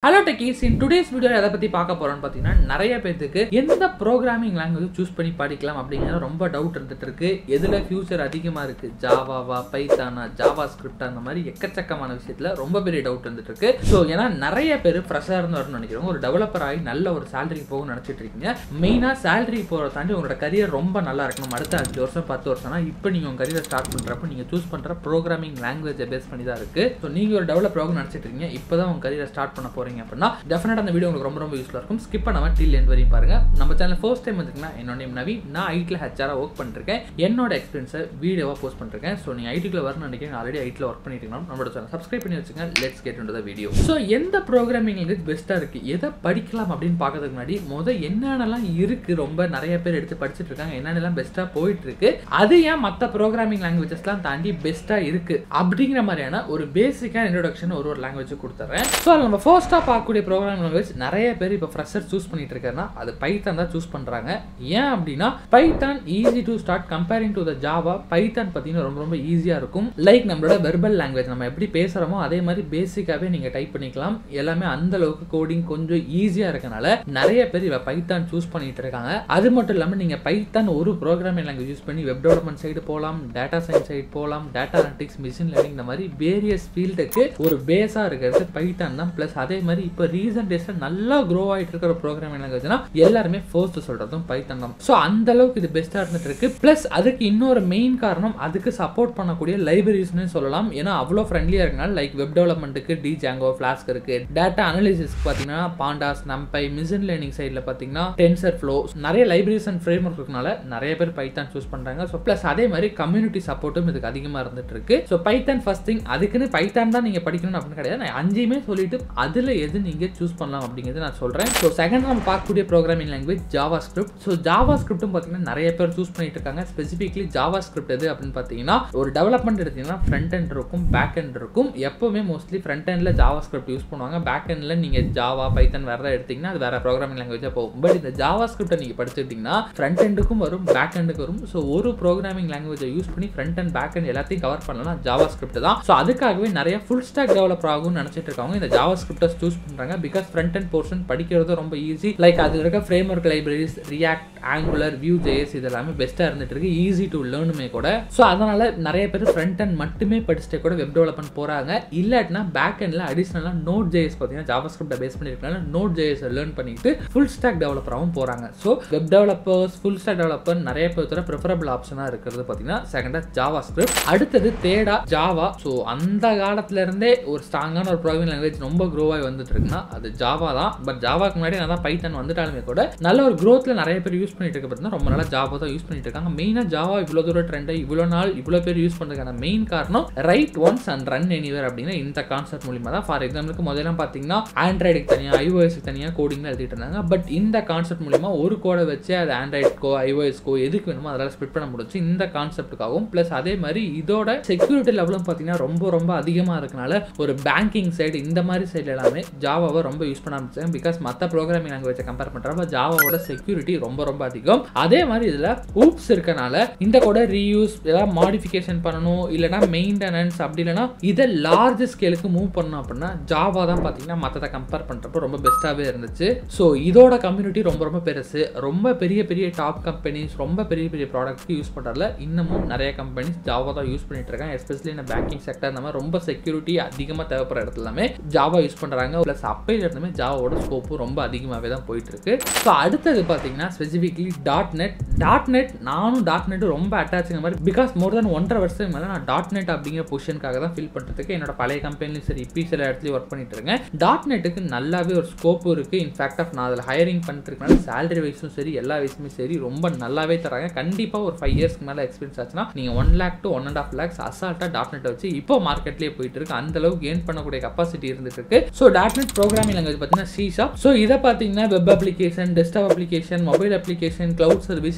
hello techies in today's video எதை பற்றி பார்க்க போகிறோம்னு பார்த்தீங்கன்னா நிறைய பேருக்கு எந்த ப்ரோக்ராமிங் லாங்குவேஜ் சூஸ் பண்ணி படிக்கலாம் அப்படிங்கிற ரொம்ப டவுட் இருந்துட்டு இருக்கு எதில் ஃபியூச்சர் அதிகமாக இருக்குது ஜாவாவா பைத்தானா ஜாவா ஸ்கிரிப்ட் அந்த மாதிரி எக்கச்சக்கமான விஷயத்தில் ரொம்ப பெரிய டவுட் இருந்துட்டு இருக்கு ஸோ ஏன்னா நிறைய பேர் ஃப்ரெஷ்ஷாக இருந்து வரணும்னு நினைக்கிறவங்க ஒரு டெவலப்பர் ஆகி நல்ல ஒரு சேலரி போகணும்னு நினச்சிட்டு இருக்கீங்க மெயினாக சேலரி போகிறத தாண்டி உங்களோட கரியர் ரொம்ப நல்லா இருக்கணும் அடுத்த அஞ்சு வருஷம் பத்து வருஷம்னா இப்போ நீங்கள் உங்கள் கரியர் ஸ்டார்ட் பண்ணுறப்ப நீங்கள் சூஸ் பண்ணுற ப்ரோக்ராமிங் லாங்குவேஜை பேஸ் பண்ணி தான் இருக்குது ஸோ நீங்கள் ஒரு டெவலப்பர் ஆகும் நினச்சிட்டு இருக்கீங்க இப்போ தான் உங்கள் கரியரை ஸ்டார்ட் பண்ண போகிறீங்க அப்படின்னா டெஃபினட்டாக அந்த வீடியோ உங்களுக்கு ரொம்ப ரொம்ப யூஸ்ஃபுல்லாக இருக்கும் ஸ்கிப் பண்ணாமல் டில் எண்ட் வரையும் பாருங்க நம்ம சேனல் ஃபர்ஸ்ட் டைம் வந்துருக்குன்னா என்னோட நேம் நவி நான் ஐட்டில் ஹெச்ஆராக ஒர்க் பண்ணிருக்கேன் என்னோட எக்ஸ்பீரியன்ஸை வீடியோவாக போஸ்ட் பண்ணிருக்கேன் ஸோ நீங்கள் ஐடிக்குள்ள வரணும்னு நினைக்கிறேன் ஆல்ரெடி ஐட்டில் ஒர்க் பண்ணிட்டு இருக்கணும் நம்மளோட சேனல் சப்ஸ்கிரைப் பண்ணி வச்சுங்க let's get to the video so எந்த ப்ரோக்ராமிங் லாங்குவேஜ் பெஸ்ட்டாக இருக்குது எதை படிக்கலாம் அப்படின்னு பார்க்கறதுக்கு முன்னாடி முதல் என்னென்னலாம் இருக்குது ரொம்ப நிறைய பேர் எடுத்து படிச்சுட்டு இருக்காங்க என்னென்னலாம் பெஸ்ட்டாக போயிட்டு இருக்கு அது ஏன் மற்ற ப்ரோக்ராமிங் லாங்குவேஜஸ்லாம் தாண்டி பெஸ்ட்டாக இருக்குது அப்படிங்கிற மாதிரியான ஒரு பேசிக்கான இன்ட்ரோடக்ஷன் ஒரு ஒரு லாங்குவேஜ் கொடுத்துறேன் ஸோ நம்ம ஃபர்ஸ்ட்டாக பார்க்கக்கூடிய ப்ரோக்ராமிங் லாங்குவேஜ் நிறைய பேர் இப்போ ஃப்ரெஷர் சூஸ் பண்ணிட்டு இருக்காருன்னா அது பைத்தான் தான் சூஸ் பண்ணுறாங்க ஏன் அப்படின்னா Python easy to start comparing to the Java Python பார்த்தீங்கன்னா ரொம்ப ரொம்ப ஈஸியாக இருக்கும் லைக் நம்மளோட வெர்பல் லாங்குவேஜ் நம்ம எப்படி பேசுகிறோமோ அதே மாதிரி பேசிக்காகவே நீங்கள் டைப் பண்ணிக்கலாம் எல்லாமே அந்த அளவுக்கு கோடிங் கொஞ்சம் ஈஸியாக இருக்கனால நிறைய பேர் இப்போ பைத்தான் சூஸ் பண்ணிட்டு இருக்காங்க அது மட்டும் இல்லாமல் நீங்கள் பைத்தான் ஒரு ப்ரோக்ராமிங் லாங்குவேஜ் யூஸ் பண்ணி வெப் டெவலப்மெண்ட் சைடு போகலாம் டேட்டா சயின்ஸ் சைடு போகலாம் டேட்டா அனலிட்டிக்ஸ் மிஷின் லேர்னிங் இந்த மாதிரி வேரியஸ் ஃபீல்டுக்கு ஒரு பேஸாக இருக்கிறது பைத்தான் தான் ப்ளஸ் அதே மாதிரி இப்போ ரீசன்ட் டேஸில் நல்லா க்ரோ ஆகிட்டு இருக்கிற ப்ரோக்ராமிங் லாங்குவேஜ்னா எல்லாருமே ஃபர்ஸ்ட் சொல்கிறதும் பைத்தான் தான் ஸோ அந்த அளவுக்கு இது பெஸ்ட்டாக இருந்துட்டு இருக்கு ப்ளஸ் அதுக்கு இன்னொரு மெயின் காரணம் அதுக்கு சப்போர்ட் பண்ணக்கூடிய லைப்ரரிஸ்னு சொல்லலாம் ஏன்னா அவ்வளோ ஃப்ரெண்ட்லியாக இருக்கனால லைக் வெப் டெவலப்மெண்ட்டுக்கு டி ஜாங்கோ ஃப்ளாஸ்க் இருக்கு டேட்டா அனலிசிஸ்க்கு பார்த்தீங்கன்னா பாண்டாஸ் நம்பை மிஷின் லேர்னிங் சைடில் பார்த்தீங்கன்னா டென்சர் ஃப்ளோ நிறைய லைப்ரரிஸ் அண்ட் ஃப்ரேம் ஒர்க் இருக்கனால நிறைய பேர் பைத்தான் சூஸ் பண்ணுறாங்க ஸோ ப்ளஸ் அதே மாதிரி கம்யூனிட்டி சப்போர்ட்டும் இதுக்கு அதிகமாக இருந்துட்டு இருக்கு ஸோ பைத்தான் ஃபர்ஸ்ட் திங் அதுக்குன்னு பைத்தான் தான் நீங்கள் படிக்கணும் அப்படின்னு கிடையாது நான் அஞ்சையுமே சொல்லிட்டு அதில் எது நீங்கள் சூஸ் பண்ணலாம் அப்படிங்கிறது நான் சொல்கிறேன் ஸோ செகண்ட் நம்ம பார்க்கக்கூடிய programming language JavaScript so ஜாவா ஸ்கிரிப்ட்டும் பார்த்தீங்கன்னா நிறைய பேர் சூஸ் பண்ணிட்டு இருக்காங்க ஸ்பெசிஃபிக்லி ஜாவா ஸ்கிரிப்ட் எது அப்படின்னு பார்த்தீங்கன்னா ஒரு டெவலப்மெண்ட் எடுத்தீங்கன்னா ஃப்ரண்ட் எண்ட் இருக்கும் பேக் எண்ட் இருக்கும் எப்பவுமே மோஸ்ட்லி ஃப்ரண்ட் எண்டில் ஜாவா ஸ்கிரிப்ட் யூஸ் பண்ணுவாங்க பேக் எண்டில் நீங்கள் ஜாவா பைத்தன் வேற எடுத்தீங்கன்னா அது வேற ப்ரோக்ராமிங் லாங்குவேஜாக போகும் பட் இந்த ஜாவா ஸ்கிரிப்டை நீங்கள் படிச்சுக்கிட்டீங்கன்னா ஃப்ரண்ட் எண்டுக்கும் வரும் பேக் எண்டுக்கு வரும் ஸோ ஒரு ப்ரோக்ராமிங் லாங்குவேஜை யூஸ் பண்ணி ஃப்ரண்ட் அண்ட் பேக் எண்ட் எல்லாத்தையும் கவர் பண்ணலாம் ஜாவா ஸ்கிரிப்ட் தான் ஸோ அதுக்காகவே நிறைய ஃபுல் ஸ்டாக் டெவலப்பர் ஆகும்னு நினச்சிட்டு இருக்காங்க இந்த ஜாவா ஸ்கிரிப்டை சூஸ் பண்ணுறாங்க பிகாஸ் ஃப்ரண்ட் அண்ட் போர்ஷன் படிக்கிறது ரொம்ப ஈஸி லைக் அதில் இருக்க framework libraries React Angular Vue JS இது எல்லாமே பெஸ்ட்டாக இருந்துட்டு இருக்கு ஈஸி டு லேர்னுமே கூட ஸோ அதனால நிறைய பேர் ஃப்ரண்ட் அண்ட் மட்டுமே படிச்சுட்டு கூட வெப் டெவலப்மெண்ட் போகிறாங்க இல்லாட்டினா பேக் எண்டில் அடிஷ்னலாக நோட் ஜேஎஸ் பார்த்தீங்கன்னா ஜாவா ஸ்கிரிப்டை பேஸ் பண்ணியிருக்கனால நோட் ஜேஎஸ் லேர்ன் பண்ணிட்டு ஃபுல் ஸ்டாக் டெவலப்பராகவும் போகிறாங்க so web developers full stack developer நிறைய பேர் ப்ரிஃபரபிள் ஆப்ஷனாக இருக்கிறது பார்த்தீங்கன்னா செகண்டாக ஜாவா ஸ்கிரிப்ட் அடுத்தது தேடா ஜாவா ஸோ அந்த காலத்துல இருந்தே ஒரு ஸ்ட்ராங்கான ஒரு ப்ரோக்ராமிங் லாங்குவேஜ் ரொம்ப க்ரோ ஆகி வந்துட்டு இருக்குன்னா அது ஜாவா தான் பட் ஜாவாக்கு முன்னாடி நான் தான் பைத்தன் வந்துட்டாலுமே கூட நல்ல ஒரு க்ரோத்தில் நிறைய பேர் யூஸ் பண்ணிட்டு இருக்க பார்த்தீங்கன்னா ரொம்ப நாளாக ஜாவா தான் யூஸ் பண்ணிட்டு இருக்காங்க மெயினாக ஜாவா இவ்வளோ தூரம் ட்ரெண்டை இவ்வளோ நாள் இவ்வளோ பேர் யூஸ் பண்ணுறதுக்கான மெயின் காரணம் write once and run anywhere அப்படிங்கிற இந்த கான்செப்ட் மூலியமா தான் ஃபார் எக்ஸாம்பிளுக்கு முதல்ல பார்த்தீங்கன்னா ஆண்ட்ராய்டுக்கு தனியாக ஐஓஎஸ்க்கு தனியாக கோடிங்லாம் எழுதிட்டு இருந்தாங்க பட் இந்த கான்செப்ட் மூலியமா ஒரு கோடை வச்சு அது ஆண்ட்ராய்டுக்கோ ஐஓஎஸ்க்கோ எதுக்கு வேணுமோ அதெல்லாம் ஸ்பிட் பண்ண முடிச்சு இந்த கான்செப்ட்டுக்காகவும் ப்ளஸ் அதே மாதிரி இதோட செக்யூரிட்டி லெவலும் பார்த்தீங்கன்னா ரொம்ப ரொம்ப அதிகமாக இருக்கனால ஒரு பேங்கிங் சைடு இந்த மாதிரி சைடு எல்லாமே ஜாவாவை ரொம்ப யூஸ் பண்ண ஆரம்பிச்சாங்க பிகாஸ் மற்ற ப்ரோக்ராமிங் லாங்குவேஜை கம்பேர் பண்ணுறப்ப ஜாவாவோட செக்யூரிட்டி ரொம்ப ரொம்ப அதிகம் அதே மாதிரி இதில் ஊப்ஸ் இருக்கனால இந்த கூட ரீயூஸ் ஏதாவது மாடிஃபிகேஷன் பண்ணணும் இல்லைனா மெயின்டெனன்ஸ் அப்படி இல்லைனா இதை லார்ஜ் ஸ்கேலுக்கு மூவ் பண்ணணும் அப்படின்னா ஜாவா தான் பார்த்தீங்கன்னா மற்றதை கம்பேர் பண்ணுறப்போ ரொம்ப பெஸ்ட்டாகவே இருந்துச்சு ஸோ இதோட கம்யூனிட்டி ரொம்ப ரொம்ப பெருசு ரொம்ப பெரிய பெரிய டாப் கம்பெனிஸ் ரொம்ப பெரிய பெரிய ப்ராடக்ட்க்கு யூஸ் பண்ணுறதுல இன்னமும் நிறைய கம்பெனிஸ் ஜாவா தான் யூஸ் பண்ணிட்டு இருக்காங்க எஸ்பெஷலி இந்த பேங்கிங் செக்டர் இந்த மாதிரி ரொம்ப செக்யூரிட்டி அதிகமாக தேவைப்படுற இடத்துல எல்லாமே ஜாவா யூஸ் பண்ணுறாங்க ப்ளஸ் அப்பையில இருந்துமே ஜாவாவோட ஸ்கோப்பும் ரொம்ப அதிகமாகவே தான் போயிட்டு இருக்கு ஸோ அடுத்தது பார்த்தீங்கன்னா specifically dot net dot net நானும் டாட் நெட் ரொம்ப அட்டாச்சுங்க மாதிரி பிகாஸ் மோர் தென் ஒன்றரை வருஷத்துக்கு மேலே நான் டாட் நெட் அப்படிங்கிற பொசிஷனுக்காக தான் ஃபில் பண்ணுறதுக்கு என்னோட பழைய கம்பெனிலையும் சரி இப்போ சில இடத்துலையும் ஒர்க் பண்ணிட்டு இருக்கேன் டாட் நெட்டுக்கு நல்லாவே ஒரு ஸ்கோப்பும் இருக்குது இன்ஃபேக்ட் ஆஃப் நான் அதில் ஹையரிங் பண்ணிருக்கனால சேலரி வைஸும் சரி எல்லா வைஸுமே சரி ரொம்ப நல்லாவே தராங்க கண்டிப்பாக ஒரு ஃபைவ் இயர்ஸ்க்கு மேலே எக்ஸ்பீரியன்ஸ் ஆச்சுன்னா நீங்கள் one lakh to one and half lakhs அசால்ட்டாக டாட் நெட்டை வச்சு இப்போ மார்க்கெட்லேயே போயிட்டு இருக்கு அந்த அளவுக்கு கெயின் பண்ணக்கூடிய கப்பாசிட்டி இருந்துட்டு இருக்கு so dot net programming language பார்த்தீங்கன்னா சி ஷாப் ஸோ இதை பார்த்தீங்கன்னா web application desktop application mobile application cloud service இந்த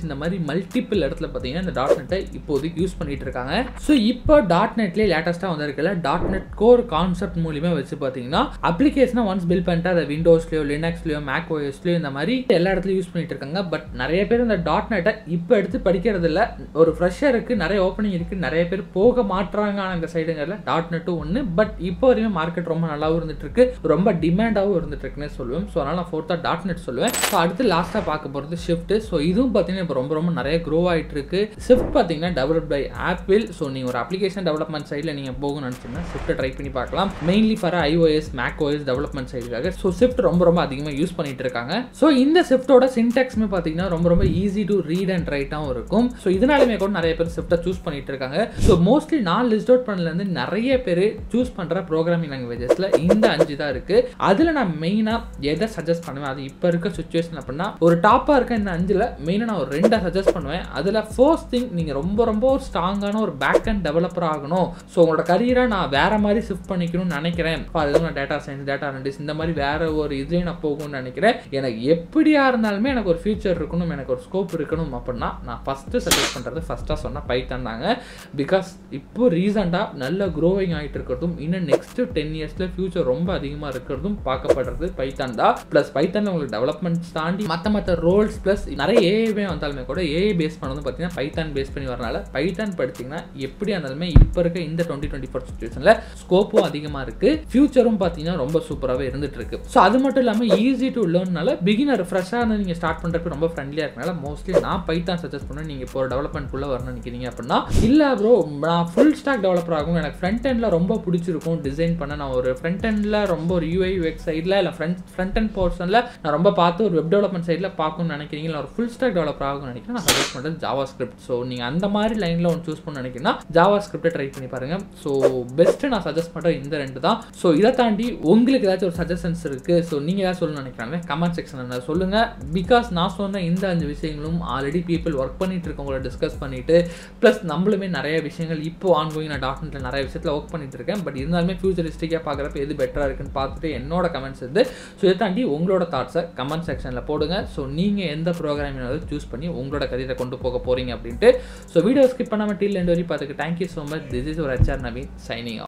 இந்த மாதிரி மல்டிபிள் இடத்துல பார்த்தீங்கன்னா இந்த டாட் நெட்டை இப்போதைக்கு யூஸ் பண்ணிட்டு இருக்காங்க ஸோ இப்போ டாட் நெட்லேயே லேட்டஸ்ட்டாக வந்திருக்கல டாட் நெட் கோர் கான்செப்ட் மூலியமாக வச்சு பார்த்தீங்கன்னா அப்ளிகேஷனை ஒன்ஸ் பில் பண்ணிட்டு அதை விண்டோஸ்லையோ லினக்ஸ்லையோ மேக் ஓஎஸ்லையோ இந்த மாதிரி எல்லா இடத்துலையும் யூஸ் பண்ணிட்டு இருக்காங்க பட் நிறைய பேர் இந்த டாட் நெட்டை இப்போ எடுத்து படிக்கிறது இல்லை ஒரு ஃப்ரெஷருக்கு நிறைய ஓப்பனிங் இருக்குது நிறைய பேர் போக மாட்டுறாங்க ஆனால் இந்த சைடுங்கிறதுல டாட் நெட்டும் ஒன்று பட் இப்போ வரையும் மார்க்கெட் ரொம்ப நல்லாவும் இருந்துட்டு இருக்கு ரொம்ப டிமாண்டாகவும் இருந்துட்டு இருக்குன்னு சொல்லுவேன் ஸோ அதனால் நான் ஃபோர்த்தாக டாட் நெட் சொல்லுவேன் ஸோ அடுத்து லாஸ்ட்டாக பார்க்க போகிறது ஷிஃப்ட் ஸோ இதுவும் பார்த்தீங்கன்னா இப்போ ரொம்ப ரொம்ப நிறைய க்ரோ ஆகிட்டு இருக்கு ஷிஃப்ட் பார்த்தீங்கன்னா டெவலப் பை ஆப்பிள் ஸோ நீங்கள் ஒரு அப்ளிகேஷன் டெவலப்மெண்ட் சைடில் நீங்கள் போகணும்னு நினச்சிங்கன்னா ஷிஃப்ட்டை ட்ரை பண்ணி பார்க்கலாம் mainly for iOS Mac OS development சைடுக்காக ஸோ ஷிஃப்ட் ரொம்ப ரொம்ப அதிகமாக யூஸ் பண்ணிட்டு இருக்காங்க ஸோ இந்த ஷிஃப்ட்டோட சின்டெக்ஸ்மே பார்த்தீங்கன்னா ரொம்ப ரொம்ப ஈஸி டு ரீட் அண்ட் ரைட்டாகவும் இருக்கும் ஸோ இதனாலுமே கூட நிறைய பேர் ஷிஃப்ட்டை சூஸ் பண்ணிட்டு இருக்காங்க ஸோ மோஸ்ட்லி நான் லிஸ்ட் அவுட் பண்ணலேருந்து நிறைய பேர் சூஸ் பண்ணுற ப்ரோக்ராமிங் லாங்குவேஜஸில் இந்த அஞ்சு தான் இருக்குது அதில் நான் மெயினாக எதை சஜஸ்ட் பண்ணுவேன் அது இப்போ இருக்க சுச்சுவேஷன் அப்படின்னா ஒரு டாப்பாக இருக்க இந்த அஞ்சில் மெயினாக நான் ஒரு ரெண்டை சஜஸ்ட் பண்ணுவேன் அதில் ஃபர்ஸ்ட் திங் நீங்கள் ரொம்ப ரொம்ப ஒரு ஸ்ட்ராங்கான ஒரு பேக் அண்ட் டெவலப்பர் ஆகணும் ஸோ உங்களோட கரியரை நான் வேற மாதிரி ஷிஃப்ட் பண்ணிக்கணும்னு நினைக்கிறேன் ஃபார் எதுவும் நான் டேட்டா சயின்ஸ் டேட்டா அனலிஸ்ட் இந்த மாதிரி வேற ஒரு இதுலேயும் நான் போகணும்னு நினைக்கிறேன் எனக்கு எப்படியா இருந்தாலுமே எனக்கு ஒரு ஃபியூச்சர் இருக்கணும் எனக்கு ஒரு ஸ்கோப் இருக்கணும் அப்படின்னா நான் ஃபஸ்ட்டு சஜஸ்ட் பண்ணுறது ஃபஸ்ட்டாக சொன்னால் பைத்தான் தாங்க பிகாஸ் இப்போ ரீசெண்டாக நல்ல க்ரோவிங் ஆகிட்டு இருக்கிறதும் இன்னும் நெக்ஸ்ட் டென் இயர்ஸில் ஃபியூச்சர் ரொம்ப அதிகமாக இருக்கிறதும் பார்க்கப்படுறது பைத்தான் தான் ப்ளஸ் பைத்தானில் உங்களுக்கு டெவலப்மெண்ட்ஸ் தாண்டி மற்ற மற்ற ரோல்ஸ் ப்ளஸ் நிறைய ஏஐவே வந்தாலுமே கூட ஏஐ பேஸ் பண்ணது பார்த்தீங்கன்னா பைத்தான் பேஸ் பண்ணி வரனால பைத்தான் படிச்சிங்கன்னா எப்படி இருந்தாலுமே இப்போ இருக்க இந்த டுவெண்ட்டி டுவெண்ட்டி ஃபோர் சுச்சுவேஷனில் ஸ்கோப்பும் அதிகமாக இருக்குது ஃபியூச்சரும் பார்த்தீங்கன்னா ரொம்ப சூப்பராகவே இருந்துட்டு இருக்கு ஸோ அது மட்டும் இல்லாமல் ஈஸி டு லேர்னால பிகினர் ஃப்ரெஷ்ஷாக இருந்து நீங்கள் ஸ்டார்ட் பண்ணுறப்ப ரொம்ப ஃப்ரெண்ட்லியாக இருக்கனால மோஸ்ட்லி நான் பைத்தான் சஜஸ்ட் பண்ணுவேன் நீங்கள் இப்போ ஒரு டெவலப்மெண்ட்குள்ளே வரணும்னு நினைக்கிறீங்க அப்படின்னா இல்லை ப்ரோ நான் ஃபுல் ஸ்டாக் டெவலப்பர் ஆகும் எனக்கு ஃப்ரண்ட் எண்டில் ரொம்ப பிடிச்சிருக்கும் டிசைன் பண்ண நான் ஒரு ஃப்ரண்ட் எண்டில் ரொம்ப ஒரு யூஐ வெக் சைடில் இல்லை ஃப்ரண்ட் ஃப்ரண்ட் அண்ட் போர்ஷனில் நான் ரொம்ப பார்த்து ஒரு வெப் டெவலப்மெண்ட் சைடில் பார்க்கணும்னு நினைக்கிறீங்க இல்லை ஒரு ஃபுல் ஸ்டாக் டெவலப்பர் ஆகும்னு நினைக்கிறேன் நான் சஜஸ்ட் பண்ணுறது ஜாவா ஸ்கிரிப்ட் ஸோ நீங்கள் அந்த மாதிரி லைனில் ஒன்று சூஸ் பண்ண நினைக்கிறீங்கன்னா ஜாவா ஸ்கிரிப்டை ட்ரை பண்ணி பாருங்க ஸோ பெஸ்ட்டு நான் சஜஸ்ட் பண்ணுற இந்த ரெண்டு தான் ஸோ இதை தாண்டி உங்களுக்கு ஏதாச்சும் ஒரு சஜஷன்ஸ் இருக்குது ஸோ நீங்கள் ஏதாவது சொல்லணும்னு நினைக்கிறாங்க கமெண்ட் செக்ஷனில் சொல்லுங்கள் பிகாஸ் நான் சொன்ன இந்த அஞ்சு விஷயங்களும் ஆல்ரெடி பீப்புள் ஒர்க் பண்ணிட்டு இருக்கவங்கள டிஸ்கஸ் பண்ணிட்டு ப்ளஸ் நம்மளுமே நிறைய விஷயங்கள் இப்போ ஆன்கோயிங் நான் டாக்டர்ல நிறைய விஷயத்தில் ஒர்க் பண்ணிட்டு இருக்கேன் பட் இருந்தாலுமே ஃபியூச்சரிஸ்டிக்காக பார்க்குறப்ப எது பெட்டராக இருக்குன்னு பார்த்துட்டு என்னோட கமெண்ட்ஸ் இருந்து ஸோ இதை தாண்டி உங்களோட தாட்ஸை கமெண்ட் செக்ஷனில் போடுங்க ஸோ நீங்கள் எந்த ப்ரோக்ராமிங் சூஸ் பண்ணி உங்களோட கரியரை கொண்டு போக போகிறீங்க அப்படின்ட்டு ஸோ வீடியோ ஸ்கிப் பண்ணாமல் டீல் ரெண்டு வரையும் பார்த்துக்கு thank you so much this is ஒரு ஹெச்ஆர் நவீன் சைனிங்